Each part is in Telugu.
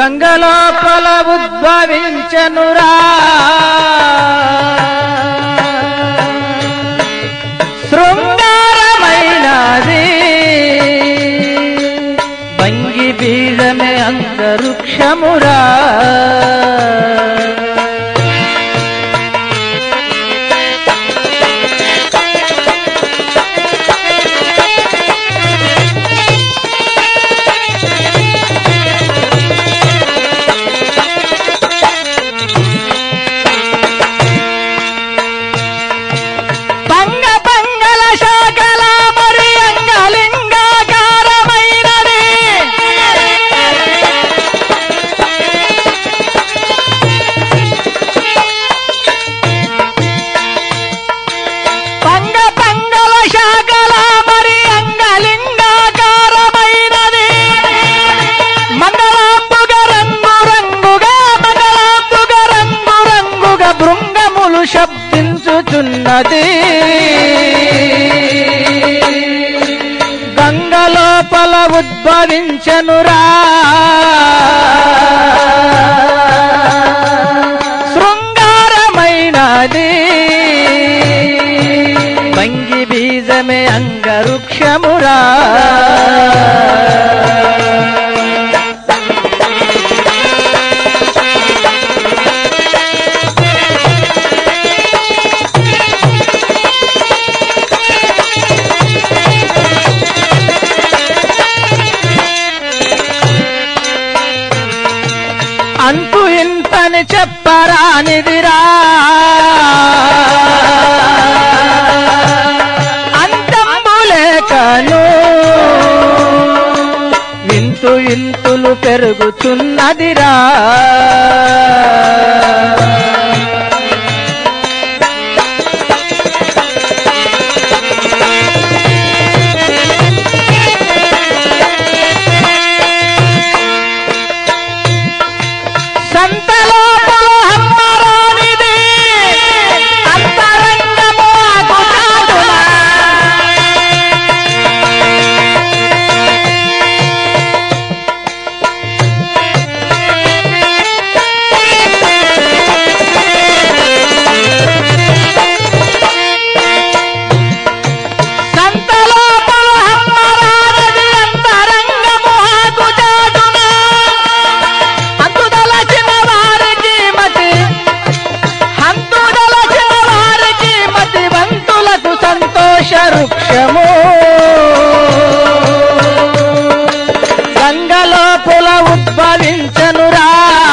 గంగలోపల ఉద్భవించనురా శృంగారమైనది భంగి బీజమే అంతరిక్షమురా పంగ పంగల శాఖల మరి అంగలింగాకారమైనది పంగ పంగల శాఖల మరి అంగలింగాకారమైనది మంగళాంబుగ రంగు రంగుగా మంగళాంబుగ రంగు రంగుగా బృంగములు శబ్దించుచున్నది గంగలోపల ఉద్భవించనురా శృంగారమైనది భంగి బీజమే అంగరుక్షమురా అంతు ఇంతని చెప్పరానిదిరా అంతంబులేకను వింతు ఇంతులు పెరుగుతున్నదిరా సంతలోపల హమ్మరానిది అంతరంగము అగుచాటునా సంతలోపల హమ్మరానిది అంతరంగము అగుచాటునా హంతుదలచిన వారికి మతి హంతుదలచిన వారికి మతి వంతులకు సంతోష వృక్షము గంగలోపుల ఉద్భవించనురా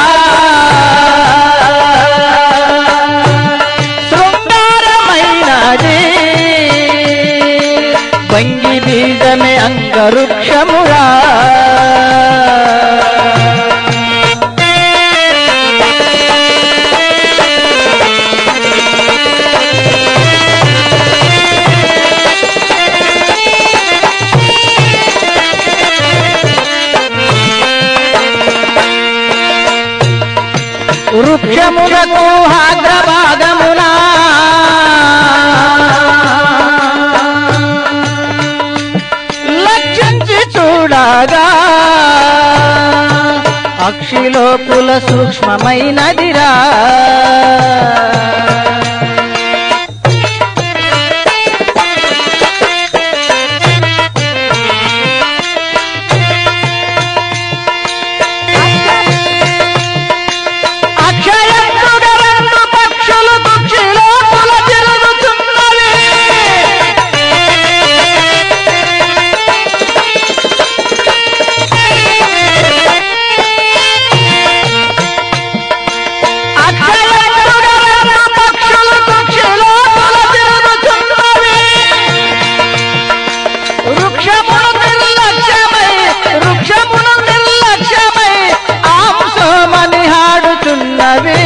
శృంగారమైనది భంగి బీజమే అంగరుక్షమురా వృక్షమునకు అగ్రభాగమునా లక్షించి చూడగా అక్షిలోపుల సూక్ష్మమైనదిరా అక్షయంతుగా రెండు పక్షులు పక్షిలోపుల తిరుగుతున్నవి అక్షయంతుగా రెండు పక్షులు పక్షిలోపుల తిరుగుతున్నవి వృక్షమును నిర్లక్ష్యమై వృక్షమును నిర్లక్ష్యమై ఆంసమని హాడుచున్నవి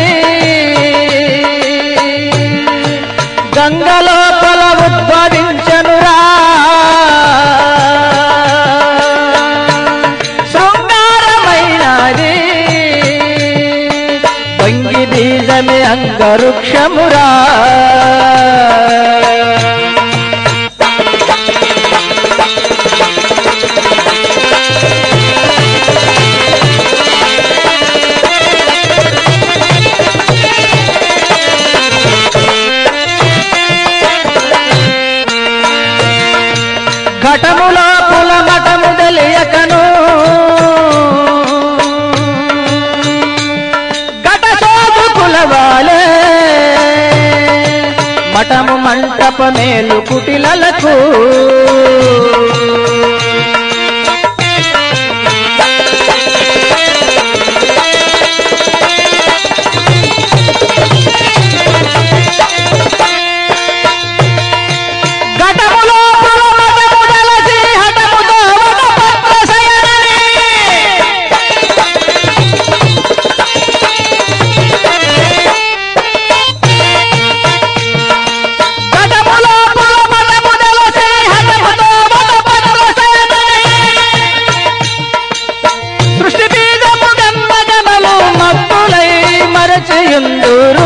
గంగలోపల ఉద్భవించనురా శృంగారమైనది భంగి బీజమే అంగరుక్షమురా మఠము మంటప మేలు కుటిలలకు ఘటములో పులమటము జలసి హఠముతో ఒక పత్ర శయనని. ఘటములో పులమటము జలసి హఠముతో ఒక పత్ర శయనని. సృష్టి బీజము గంధగమలు మత్తులై మరచియుందురు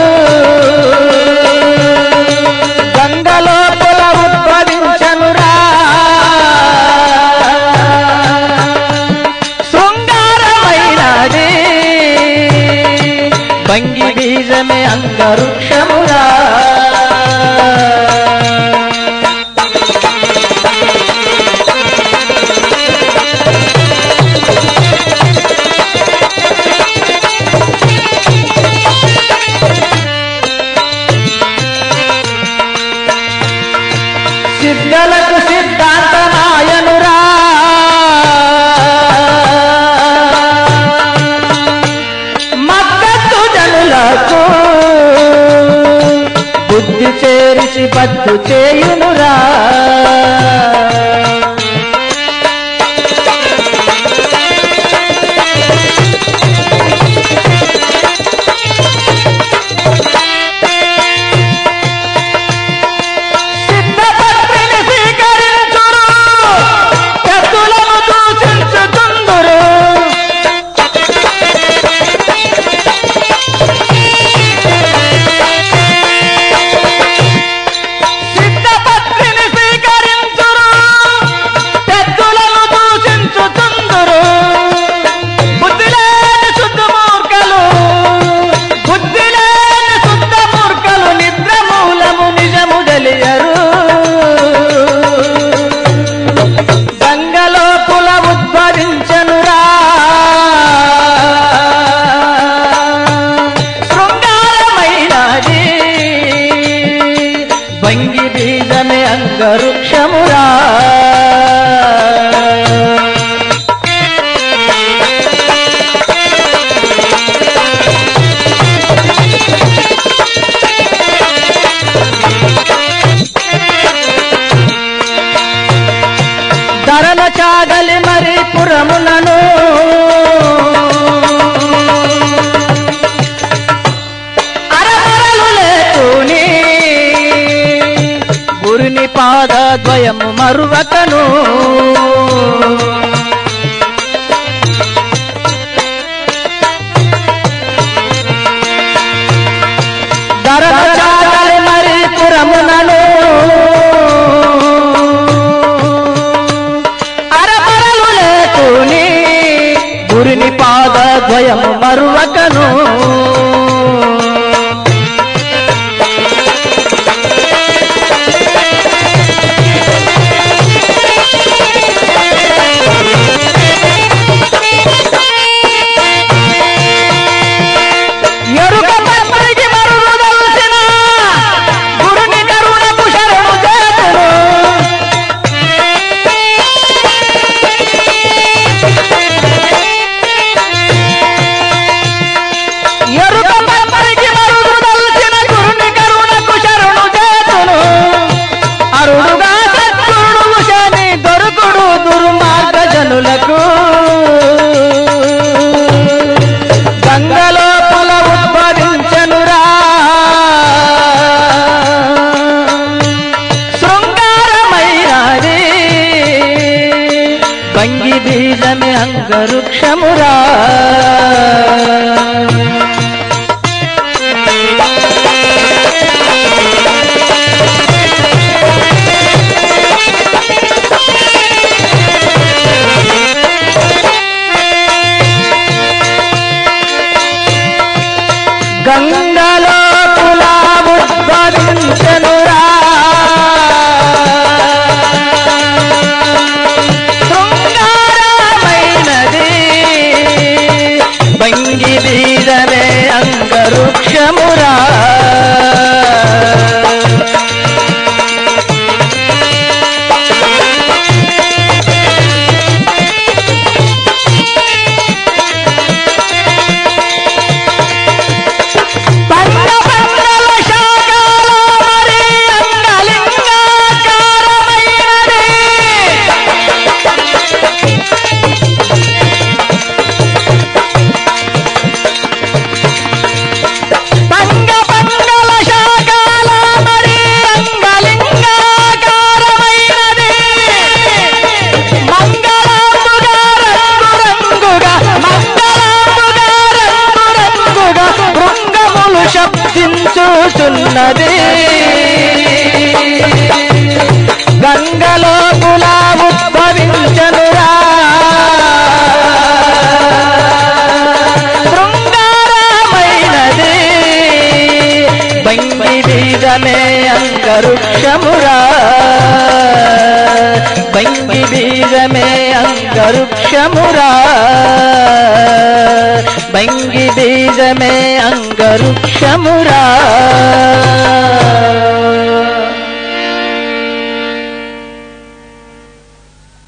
గంగలో పుల ఉద్భవించనురా శృంగారమైనది భంగి బీజమే అంగరుక్షమురా సిద్ధలకు సిద్ధాంతమాయనురా మద్దతు జనులకు బుద్ధి చేరిసి పద్దు చేయునురా సిద్ధపత్రిని స్వీకరించురు పెద్దలను దూషించుచుందురు సిద్ధపత్రిని స్వీకరించురు పెద్దలను దూషించుచుందురు బుద్ధి లేని శుద్ధ మూర్ఖలు బుద్ధి లేని శుద్ధ మూర్ఖలు నిద్ర మూలము నిజము తెలియరు గంగలో పుల ఉద్భవించనురా శృంగారమైనది భంగి బీజమే అంగరుక్షమురా ధరల చాగలి మరి పురములను అరమరలు లేకుని గురుని పాద ద్వయము మరువకను ధరల చాగలి మరి పురమునను అరమరలు లేకుని గురిని పాద ద్వయము మరువకను ఎరుక పత్రికి మరుగు దల్చిన గురుని కరుణకు శరణు చేతును ఎరుక పత్రికి మరుగు దల్చిన గురుని కరుణకు శరణు చేతును అరుడుగా సద్గురుడు శని దొరుకుడు దుర్మార్గ జనులకు గంగలో పొల ఉద్భవించనురా శృంగారమైనది భంగి బీజమే అంగరుక్షమురా గంగలో పులా ఉద్భవించనురా శృంగారమైనది ఉన్నది గంగలో కులా ఉద్భవించనురా శృంగారమైనది బంగి బీజమే అంగరుక్షమురా బంగి బీజమే అంగరుక్షమురా బంగి బీజమే అంగరుక్షమురా